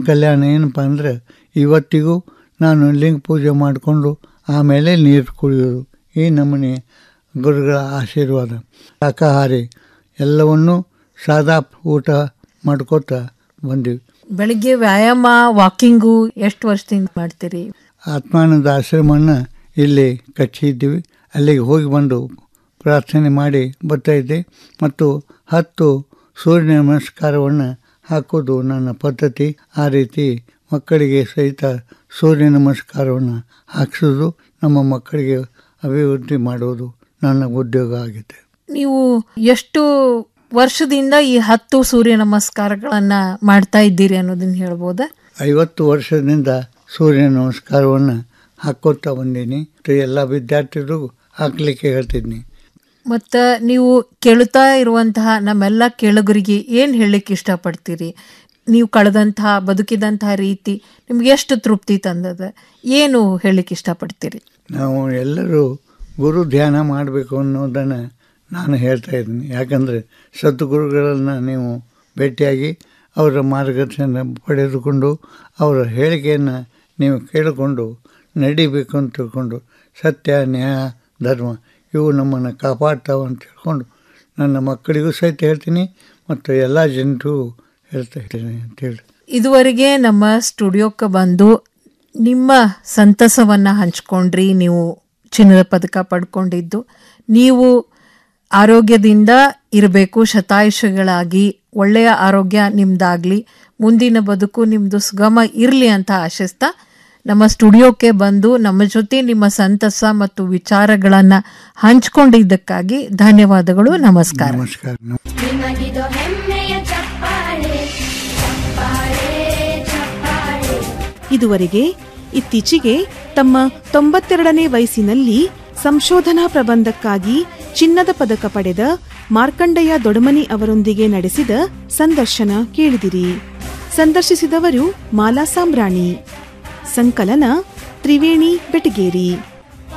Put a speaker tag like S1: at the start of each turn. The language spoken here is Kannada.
S1: ಕಲ್ಯಾಣ ಏನಪ್ಪ ಅಂದರೆ ಇವತ್ತಿಗೂ ನಾನು ಲಿಂಗ ಪೂಜೆ ಮಾಡಿಕೊಂಡು ಆಮೇಲೆ ನೀರು ಕುಡಿಯೋದು ಈ ನಮೂನೆ ಗುರುಗಳ ಆಶೀರ್ವಾದ ಶಾಕಾಹಾರಿ ಎಲ್ಲವನ್ನೂ ಸಾದಾ ಊಟ ಮಾಡ್ಕೋತ ಬಂದೀವಿ
S2: ಬೆಳಿಗ್ಗೆ ವ್ಯಾಯಾಮ ವಾಕಿಂಗು ಎಷ್ಟು ವರ್ಷದಿಂದ ಮಾಡ್ತೀರಿ
S1: ಆತ್ಮಾನಂದ ಆಶ್ರಮವನ್ನು ಇಲ್ಲಿ ಕಟ್ಟಿದ್ದೀವಿ ಅಲ್ಲಿಗೆ ಹೋಗಿ ಬಂದು ಪ್ರಾರ್ಥನೆ ಮಾಡಿ ಬರ್ತಾ ಇದ್ದೆ ಮತ್ತು ಹತ್ತು ಸೂರ್ಯ ನಮಸ್ಕಾರವನ್ನು ಹಾಕೋದು ನನ್ನ ಪದ್ಧತಿ ಆ ರೀತಿ ಮಕ್ಕಳಿಗೆ ಸಹಿತ ಸೂರ್ಯ ನಮಸ್ಕಾರವನ್ನು ಹಾಕಿಸೋದು ನಮ್ಮ ಮಕ್ಕಳಿಗೆ ಅಭಿವೃದ್ಧಿ ಮಾಡೋದು ನನ್ನ ಉದ್ಯೋಗ ಆಗಿದೆ
S2: ನೀವು ಎಷ್ಟು ವರ್ಷದಿಂದ ಈ ಹತ್ತು ಸೂರ್ಯ ನಮಸ್ಕಾರಗಳನ್ನ ಮಾಡ್ತಾ ಇದ್ದೀರಿ ಅನ್ನೋದನ್ನ ಹೇಳ್ಬೋದಾ
S1: ಐವತ್ತು ವರ್ಷದಿಂದ ಸೂರ್ಯ ನಮಸ್ಕಾರವನ್ನು ಹಾಕೋತಾ ಬಂದೀನಿ ಮತ್ತು ಎಲ್ಲ ವಿದ್ಯಾರ್ಥಿಗಳಿಗೂ ಹಾಕ್ಲಿಕ್ಕೆ ಹೇಳ್ತಿದ್ನಿ
S2: ಮತ್ತು ನೀವು ಕೇಳುತ್ತಾ ಇರುವಂತಹ ನಮ್ಮೆಲ್ಲ ಕೇಳುಗರಿಗೆ ಏನು ಹೇಳಲಿಕ್ಕೆ ಇಷ್ಟಪಡ್ತೀರಿ ನೀವು ಕಳೆದಂತಹ ಬದುಕಿದಂತಹ ರೀತಿ ನಿಮ್ಗೆ ಎಷ್ಟು ತೃಪ್ತಿ ತಂದದ ಏನು ಹೇಳಲಿಕ್ಕೆ ಇಷ್ಟಪಡ್ತೀರಿ
S1: ನಾವು ಎಲ್ಲರೂ ಗುರು ಧ್ಯಾನ ಮಾಡಬೇಕು ಅನ್ನೋದನ್ನು ನಾನು ಹೇಳ್ತಾ ಇದ್ದೀನಿ ಯಾಕಂದರೆ ಸದ್ಗುರುಗಳನ್ನು ನೀವು ಭೇಟಿಯಾಗಿ ಅವರ ಮಾರ್ಗದರ್ಶನ ಪಡೆದುಕೊಂಡು ಅವರ ಹೇಳಿಕೆಯನ್ನು ನೀವು ಕೇಳಿಕೊಂಡು ನಡಿಬೇಕು ಅಂತ ತಿಳ್ಕೊಂಡು ಸತ್ಯ ನ್ಯಾಯ ಧರ್ಮ ಇವು ನಮ್ಮನ್ನು ಕಾಪಾಡ್ತಾವೆ ಅಂತ ತಿಳ್ಕೊಂಡು ನನ್ನ ಮಕ್ಕಳಿಗೂ ಸಹಿತ ಹೇಳ್ತೀನಿ ಮತ್ತು ಎಲ್ಲ ಜನರಿಗೂ ಹೇಳ್ತಾ ಇದ್ದೀನಿ ಅಂತೇಳಿ
S2: ಇದುವರೆಗೆ ನಮ್ಮ ಸ್ಟುಡಿಯೋಕ್ಕೆ ಬಂದು ನಿಮ್ಮ ಸಂತಸವನ್ನು ಹಂಚ್ಕೊಂಡ್ರಿ ನೀವು ಚಿನ್ನದ ಪದಕ ಪಡ್ಕೊಂಡಿದ್ದು ನೀವು ಆರೋಗ್ಯದಿಂದ ಇರಬೇಕು ಶತಾಯುಷಗಳಾಗಿ ಒಳ್ಳೆಯ ಆರೋಗ್ಯ ನಿಮ್ದಾಗಲಿ ಮುಂದಿನ ಬದುಕು ನಿಮ್ಮದು ಸುಗಮ ಇರಲಿ ಅಂತ ಆಶಿಸ್ತಾ ನಮ್ಮ ಸ್ಟುಡಿಯೋಕ್ಕೆ ಬಂದು ನಮ್ಮ ಜೊತೆ ನಿಮ್ಮ ಸಂತಸ ಮತ್ತು ವಿಚಾರಗಳನ್ನು ಹಂಚ್ಕೊಂಡಿದ್ದಕ್ಕಾಗಿ ಧನ್ಯವಾದಗಳು ನಮಸ್ಕಾರ
S1: ನಮಸ್ಕಾರ
S3: ನಿಮಗಿದು ಹೆಮ್ಮೆಯ ಚಪ್ಪಾಳೆ ಚಪ್ಪಾಳೆ ಚಪ್ಪಾಳೆ
S4: ಇದುವರೆಗೆ ಇತ್ತೀಚೆಗೆ ತಮ್ಮ ತೊಂಬತ್ತೆರಡನೇ ವಯಸ್ಸಿನಲ್ಲಿ ಸಂಶೋಧನಾ ಪ್ರಬಂಧಕ್ಕಾಗಿ ಚಿನ್ನದ ಪದಕ ಪಡೆದ ಮಾರ್ಕಂಡಯ್ಯ ದೊಡಮನಿ ಅವರೊಂದಿಗೆ ನಡೆಸಿದ ಸಂದರ್ಶನ ಕೇಳಿದಿರಿ ಸಂದರ್ಶಿಸಿದವರು ಮಾಲಾ ಸಾಂಬ್ರಾಣಿ ಸಂಕಲನ ತ್ರಿವೇಣಿ ಬೆಟಗೇರಿ